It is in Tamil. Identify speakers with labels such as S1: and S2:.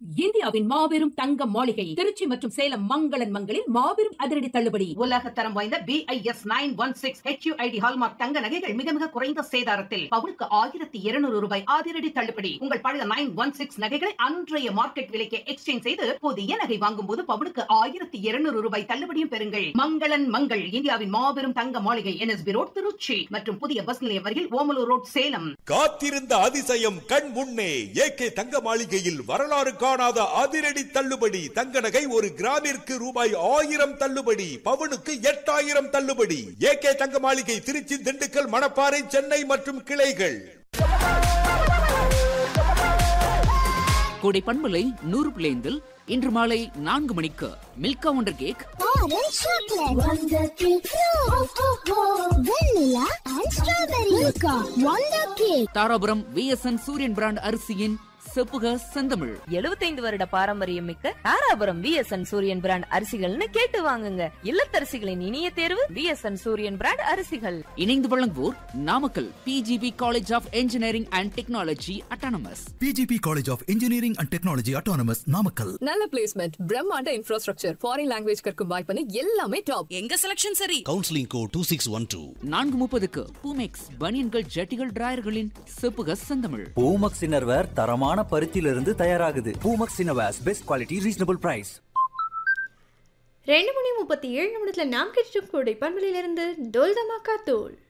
S1: இந்தியாவின் மாபெரும் தங்க மாளிகை திருச்சி மற்றும் சேலம் மங்களன் மங்களில் மாபெரும் அதிரடி தள்ளுபடி
S2: உலக தரம் வாய்ந்த BIS nine one six HUID hallmark தங்க நகைகள் மிக மிக குறைந்த சேதாரத்தில் பவுனுக்கு ஆயிரத்தி இருநூறு ரூபாய் அதிரடி தள்ளுபடி உங்கள் பழைய நைன் ஒன் சிக்ஸ் நகைகளை அன்றைய மார்க்கெட் விலைக்கு எக்ஸ்சேஞ்ச் செய்து புதிய நகை வாங்கும் போது பவுனுக்கு ஆயிரத்தி இருநூறு ரூபாய் தள்ளுபடியும் பெறுங்கள் மங்களன் மங்கள் இந்தியாவின் மாபெரும் தங்க மாளிகை என்எஸ்பி ரோட் திருச்சி மற்றும் புதிய பஸ் நிலையம் அருகில் ஓமலூர் ரோட் சேலம்
S3: காத்திருந்த அதிசயம் கண் முன்னே ஏகே தங்க மாளிகையில் வரலாறு காணாத அதிரடி தள்ளுபடி தங்க நகை ஒரு கிராமிற்கு ரூபாய் ஆயிரம் தள்ளுபடி பவுனுக்கு எட்டாயிரம் தள்ளுபடி ஏகே தங்க மாளிகை திருச்சி திண்டுக்கல் மணப்பாறை சென்னை மற்றும் கிளைகள்
S4: கோடை பண்பலை நூறு பிளேந்தில் இன்று மாலை நான்கு மணிக்கு Milka Wonder cake
S5: Orange chocolate, Wonder Cake, Vanilla and Strawberry, Milka, Wonder Cake.
S4: Dharapuram VSN Suriyan brand அரிசியின் செப்புக செந்தமிழ்
S6: 75 வருட பாரம்பரியம் மிக்க தாராபுரம் விஎஸ்என் சூரியன் பிராண்ட் அரிசிகள்னு கேட்டு வாங்குங்க இல்லத்தரசிகளின் இனிய தேர்வு விஎஸ்என் சூரியன் பிராண்ட் அரிசிகள்
S4: இணைந்து வழங்குவோர் Namakkal PGP college of engineering and technology autonomous
S7: PGP College of Engineering and Technology Autonomous Namakkal.
S8: நல்ல பிளேஸ்மெண்ட் பிரம்மாண்ட இன்ஃப்ராஸ்ட்ரக்சர் ஃபாரின் லாங்குவேஜ் கற்கும் வாய்ப்புன்னு எல்லாமே டாப்
S9: எங்க செலக்ஷன் சரி
S10: counselling code two six one two
S4: நான்கு முப்பதுக்கு பூமெக்ஸ் பனியன்கள் ஜட்டிகள் டிராயர்களின் செப்புக செந்தமிழ்
S11: பூமக்ஸ் இன்னர்வேர் தரமான பருத்தியிலிருந்து தயாராகுது Poomex innerwears best quality reasonable price
S12: ரெண்டு மணி முப்பத்தி ஏழு நிமிடத்துல நாம் கேட்டு கூடை பண்பலிலிருந்து டோல் தமாக்கா தோல்